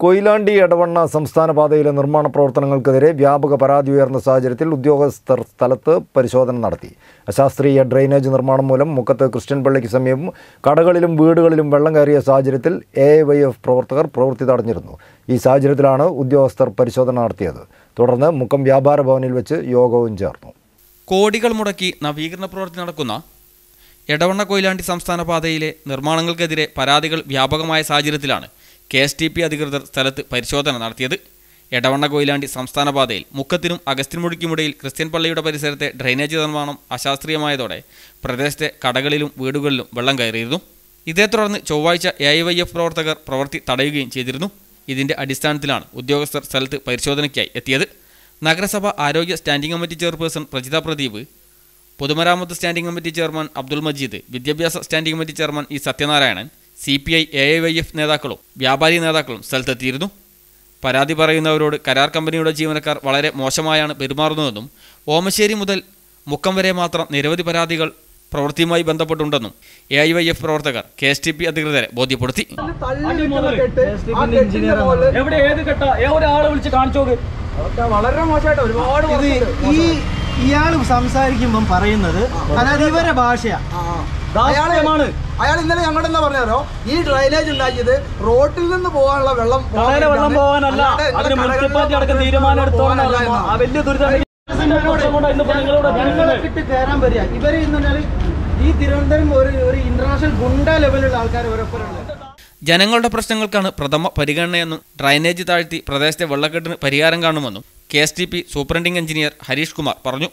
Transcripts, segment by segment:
കൊയിലാണ്ടി എടവണ്ണ സംസ്ഥാന പാതയിലെ നിർമ്മാണ പ്രവർത്തനങ്ങൾക്കെതിരെ വ്യാപക പരാതി ഉയർന്ന സാഹചര്യത്തിൽ ഉദ്യോഗസ്ഥർ സ്ഥലത്ത് പരിശോധന നടത്തി അശാസ്ത്രീയ ഡ്രെയിനേജ് നിർമ്മാണം മൂലം മുക്കത്ത് ക്രിസ്ത്യൻ പള്ളിക്ക് സമീപം കടകളിലും വീടുകളിലും വെള്ളം കയറിയ സാഹചര്യത്തിൽ എ വൈ എഫ് പ്രവർത്തകർ പ്രവൃത്തി തടഞ്ഞിരുന്നു ഈ സാഹചര്യത്തിലാണ് ഉദ്യോഗസ്ഥർ പരിശോധന നടത്തിയത് തുടർന്ന് മുക്കം വ്യാപാര ഭവനിൽ വെച്ച് യോഗവും ചേർന്നു കോടികൾ മുടക്കി നവീകരണ പ്രവൃത്തി നടക്കുന്ന എടവണ്ണ കൊയിലാണ്ടി സംസ്ഥാന പാതയിലെ നിർമ്മാണങ്ങൾക്കെതിരെ പരാതികൾ വ്യാപകമായ സാഹചര്യത്തിലാണ് കെ എസ് ടി പി അധികൃതർ സ്ഥലത്ത് പരിശോധന നടത്തിയത് എടവണ്ണ കൊയിലാണ്ടി സംസ്ഥാന പാതയിൽ മുക്കത്തിനും അഗസ്ത്യൻമുടിക്കുമിടയിൽ ക്രിസ്ത്യൻ പള്ളിയുടെ പരിസരത്തെ ഡ്രെയിനേജ് നിർമ്മാണം അശാസ്ത്രീയമായതോടെ പ്രദേശത്തെ കടകളിലും വീടുകളിലും വെള്ളം കയറിയിരുന്നു ഇതേ തുടർന്ന് ചൊവ്വാഴ്ച എ ഐ വൈ എഫ് പ്രവർത്തകർ പ്രവൃത്തി തടയുകയും ചെയ്തിരുന്നു ഇതിന്റെ അടിസ്ഥാനത്തിലാണ് ഉദ്യോഗസ്ഥർ സ്ഥലത്ത് പരിശോധനയ്ക്കായി എത്തിയത് നഗരസഭ ആരോഗ്യ standing committee chairperson Prajitha Pradeep പൊതുമരാമത്ത് standing committee chairman Abdul Majeed വിദ്യാഭ്യാസ standing committee chairman E Sathyanarayanan C P I A I Y F നേതാക്കളും വ്യാപാരി നേതാക്കളും സ്ഥലത്തെത്തിയിരുന്നു പരാതി പറയുന്നവരോട് കരാർ കമ്പനിയുടെ ജീവനക്കാർ വളരെ മോശമായാണ് പെരുമാറുന്നതെന്നും ഓമശ്ശേരി മുതൽ മുക്കം വരെ മാത്രം നിരവധി പരാതികൾ പ്രവൃത്തിയുമായി ബന്ധപ്പെട്ടുണ്ടെന്നും എ ഐ വൈ എഫ് പ്രവർത്തകർ കെ എസ് ടി പി അധികൃതരെ ബോധ്യപ്പെടുത്തി എവിടെ ഏത് കെട്ട ഒരാളെ വിളിച്ച് കാണിച്ചോക്ക് വളരെ മോശമായിട്ട് ഒരുപാട് ഇത് ഈ ഇയാൾ സംസാരിക്കുമ്പം പറയുന്നത് അതായത് ഇവരുടെ ഭാഷയാ ദാസ്യമാണ് അയാൾ ഇന്നലെ ഞങ്ങളുടെ എന്താ പറഞ്ഞാലോ ഈ ഡ്രൈനേജ് ഉണ്ടാക്കിയത് റോട്ടിൽ നിന്ന് പോകാനുള്ള വെള്ളം കളയുടെ വെള്ളം പോകാനല്ല അതിന് മുനിസിപ്പാലിറ്റി അടക്കം തീരുമാനം എടുത്തോളാം ആ വലിയ ദുരിതം ഞങ്ങളെ കിട്ടി കയറാൻ വരിക ഇവര് എന്ന് പറഞ്ഞാൽ ഈ തിരുവനന്തപുരം ഒരു ഒരു ഇന്റർനാഷണൽ ഗുണ്ട ലെവലുള്ള ആൾക്കാർ ഇവരൊപ്പമുള്ളത് ജനങ്ങളുടെ പ്രശ്നങ്ങൾക്കാണ് പ്രഥമ പരിഗണനയെന്നും ഡ്രൈനേജ് താഴ്ത്തി പ്രദേശത്തെ വെള്ളക്കെട്ടിന് പരിഹാരം കാണുമെന്നും K S T P superintending engineer Harish Kumar പറഞ്ഞു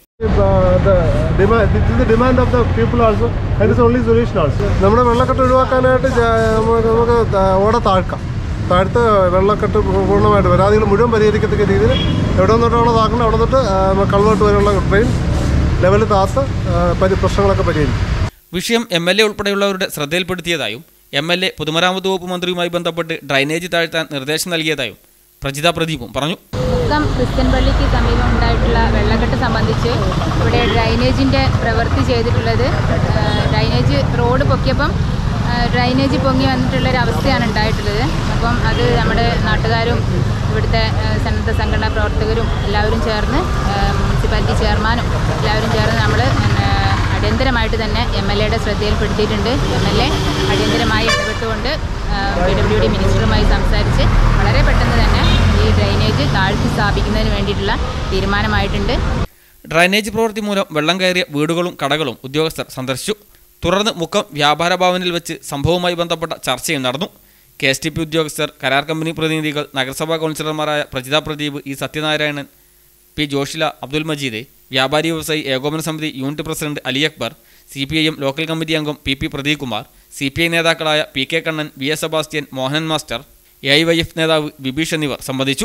demand of the people also that is only solution also നമ്മുടെ വെള്ളക്കെട്ട് ഒഴിവാക്കാനായിട്ട് ജ- നമുക്ക് നമുക്ക് ത- ഓട താഴ്ക്കാം താഴ്ത്ത് വെള്ളക്കെട്ട് പൂർണ്ണമായിട്ട് പരാതികൾ മുഴുവൻ പരിഹരിക്കത്തക്ക രീതിയിൽ എവിടെ നിന്നിട്ടാണോ താക്കുന്നത് അവിടെ നിന്നിട്ട് കൾവേർട്ട് വരെയുള്ള ട്രെയിൻ ലെവൽ താത്ത് ആ, പരി പ്രശ്നങ്ങളൊക്കെ പരിഹരിക്കും വിഷയം എം എൽ എ ഉൾപ്പെടെയുള്ളവരുടെ ശ്രദ്ധയിൽപ്പെടുത്തിയതായും എം എൽ എ പൊതുമരാമത്ത് വകുപ്പ് മന്ത്രിയുമായി ബന്ധപ്പെട്ട് ഡ്രൈനേജ് താഴ്ത്താൻ നിർദ്ദേശം നൽകിയതായും പ്രജിത പ്രദീപും പറഞ്ഞു മുക്കം ക്രിസ്ത്യൻ പള്ളിക്ക് സമീപം ഉണ്ടായിട്ടുള്ള വെള്ളക്കെട്ട് സംബന്ധിച്ച് ഇവിടെ ഡ്രൈനേജിൻ്റെ പ്രവൃത്തി ചെയ്തിട്ടുള്ളത് ആ, ഡ്രൈനേജ് റോഡ് പൊക്കിയപ്പം ആ, ഡ്രൈനേജ് പൊങ്ങി വന്നിട്ടുള്ളൊരു അവസ്ഥയാണ് ഉണ്ടായിട്ടുള്ളത് അപ്പം അത് നമ്മുടെ നാട്ടുകാരും ഇവിടുത്തെ ആ, സന്നദ്ധ സംഘടനാ പ്രവർത്തകരും എല്ലാവരും ചേർന്ന് ആ, മുനിസിപ്പാലിറ്റി ചെയർമാനും എല്ലാവരും ചേർന്ന് നമ്മൾ അടിയന്തരമായിട്ട് തന്നെ എം എൽ എയുടെ ശ്രദ്ധയിൽപ്പെടുത്തിയിട്ടുണ്ട് എം എൽ എ അടിയന്തരമായി ഇടപെട്ടുകൊണ്ട് പി ഡബ്ല്യു ഡി മിനിസ്റ്ററുമായി സംസാരിച്ച് വളരെ പെട്ടെന്ന് തന്നെ ഈ ഡ്രൈനേജ് താഴ്ത്തി സ്ഥാപിക്കുന്നതിന് വേണ്ടിയിട്ടുള്ള തീരുമാനമായിട്ടുണ്ട് ഡ്രൈനേജ് പ്രവൃത്തി മൂലം വെള്ളം കയറിയ വീടുകളും കടകളും ഉദ്യോഗസ്ഥർ സന്ദർശിച്ചു തുടർന്ന് മുക്കം വ്യാപാര ഭവനിൽ വെച്ച് സംഭവവുമായി ബന്ധപ്പെട്ട ചർച്ചയും നടന്നു കെ എസ് ടി പി ഉദ്യോഗസ്ഥർ കരാർ കമ്പനി പ്രതിനിധികൾ നഗരസഭാ കൗൺസിലർമാരായ പ്രജിത പ്രദീപ് ഇ സത്യനാരായണൻ പി ജോഷില അബ്ദുൽ മജീദ് വ്യാപാരി വ്യവസായി ഏകോപന സമിതി unit president Ali Akbar C P I M local committee അംഗം P P Pradeep Kumar C P I നേതാക്കളായ P K Kannan V S Sebastian Mohanan master A I Y F നേതാവ് ബിബീഷ് എന്നിവർ സംബന്ധിച്ചു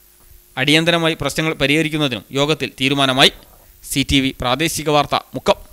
അടിയന്തരമായി പ്രശ്നങ്ങൾ പരിഹരിക്കുന്നതിനും യോഗത്തിൽ തീരുമാനമായി സി ടി വി പ്രാദേശിക വാർത്ത മുക്കം